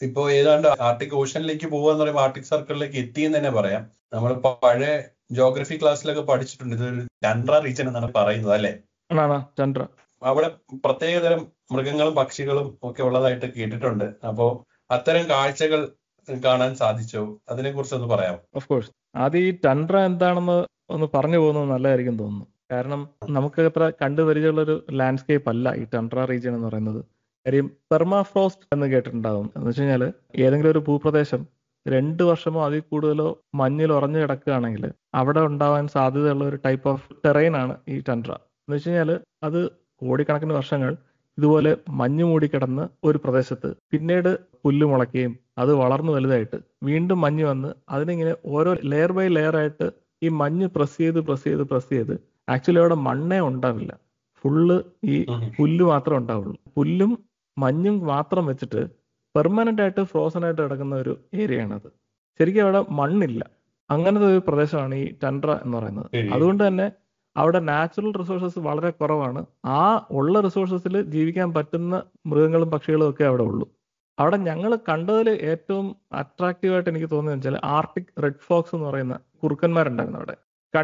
ഇപ്പോ ഏതാണ്ട് ആർട്ടിക് ഓഷനിലേക്ക് പോവാന്ന് പറയുമ്പോൾ ആർട്ടിക് സർക്കിളിലേക്ക് എത്തിയെന്ന് തന്നെ പറയാം നമ്മൾ പഴയ ജോഗ്രഫി ക്ലാസ്സിലൊക്കെ പഠിച്ചിട്ടുണ്ട് ഇതൊരു ചന്ദ്ര റീജൻ എന്നാണ് പറയുന്നത് അല്ലെ ആണാണ് ചന്ദ്ര അവിടെ പ്രത്യേകതരം മൃഗങ്ങളും പക്ഷികളും ഒക്കെ ഉള്ളതായിട്ട് കേട്ടിട്ടുണ്ട് അപ്പോ അത്തരം കാഴ്ചകൾ കാണാൻ സാധിച്ചോ അതിനെ കുറിച്ച് ഒന്ന് പറയാം ഓഫ് കോഴ്സ് ആദ്യം ഈ ടൻഡ്ര എന്താണെന്ന് ഒന്ന് പറഞ്ഞു പോകുന്നത് നല്ലതായിരിക്കും തോന്നുന്നു കാരണം നമുക്ക് അത്ര കണ്ടു പരിചയമുള്ള ഒരു ലാൻഡ്സ്കേപ്പ് അല്ല ഈ ടൻഡ്ര റീജിയൻ എന്ന് പറയുന്നത് കാര്യം പെർമാഫ്രോസ്റ്റ് എന്ന് കേട്ടിട്ടുണ്ടാകും എന്ന് വെച്ച് കഴിഞ്ഞാൽ ഏതെങ്കിലും ഒരു ഭൂപ്രദേശം രണ്ട് വർഷമോ അതിൽ കൂടുതലോ മഞ്ഞിൽ ഉറഞ്ഞു കിടക്കുകയാണെങ്കിൽ അവിടെ ഉണ്ടാവാൻ സാധ്യതയുള്ള ഒരു ടൈപ്പ് ഓഫ് ടെറൈൻ ആണ് ഈ ടൻഡ്ര എന്ന് വെച്ച് കഴിഞ്ഞാൽ അത് കോടിക്കണക്കിന് വർഷങ്ങൾ ഇതുപോലെ മഞ്ഞ് മൂടിക്കിടന്ന് ഒരു പ്രദേശത്ത് പിന്നീട് പുല്ല് മുളയ്ക്കുകയും അത് വളർന്നു വലുതായിട്ട് വീണ്ടും മഞ്ഞ് വന്ന് അതിനിങ്ങനെ ഓരോ ലെയർ ബൈ ലെയർ ആയിട്ട് ഈ മഞ്ഞ് പ്രസ് ചെയ്ത് പ്രസ് ചെയ്ത് പ്രസ് ചെയ്ത് ആക്ച്വലി അവിടെ മണ്ണേ ഉണ്ടാവില്ല ഫുള്ള് ഈ പുല്ല് മാത്രമേ ഉണ്ടാവുള്ളൂ പുല്ലും മഞ്ഞും മാത്രം വെച്ചിട്ട് പെർമനന്റ് ആയിട്ട് ഫ്രോസൺ ആയിട്ട് കിടക്കുന്ന ഒരു ഏരിയ ആണത് ശരിക്കും അവിടെ മണ്ണില്ല അങ്ങനത്തെ ഒരു പ്രദേശമാണ് ഈ ടൻഡ്ര എന്ന് പറയുന്നത് ശരി. അതുകൊണ്ട് തന്നെ അവിടെ നാച്ചുറൽ റിസോഴ്സസ് വളരെ കുറവാണ് ആ ഉള്ള റിസോഴ്സസിൽ ജീവിക്കാൻ പറ്റുന്ന മൃഗങ്ങളും പക്ഷികളും ഒക്കെ അവിടെ ഉള്ളൂ അവിടെ ഞങ്ങൾ കണ്ടതിൽ ഏറ്റവും അട്രാക്റ്റീവ് ആയിട്ട് എനിക്ക് തോന്നുന്നത് വെച്ചാൽ ആർട്ടിക് റെഡ് ഫോക്സ് എന്ന് പറയുന്ന കുറുക്കന്മാരുണ്ടായിരുന്നു അവിടെ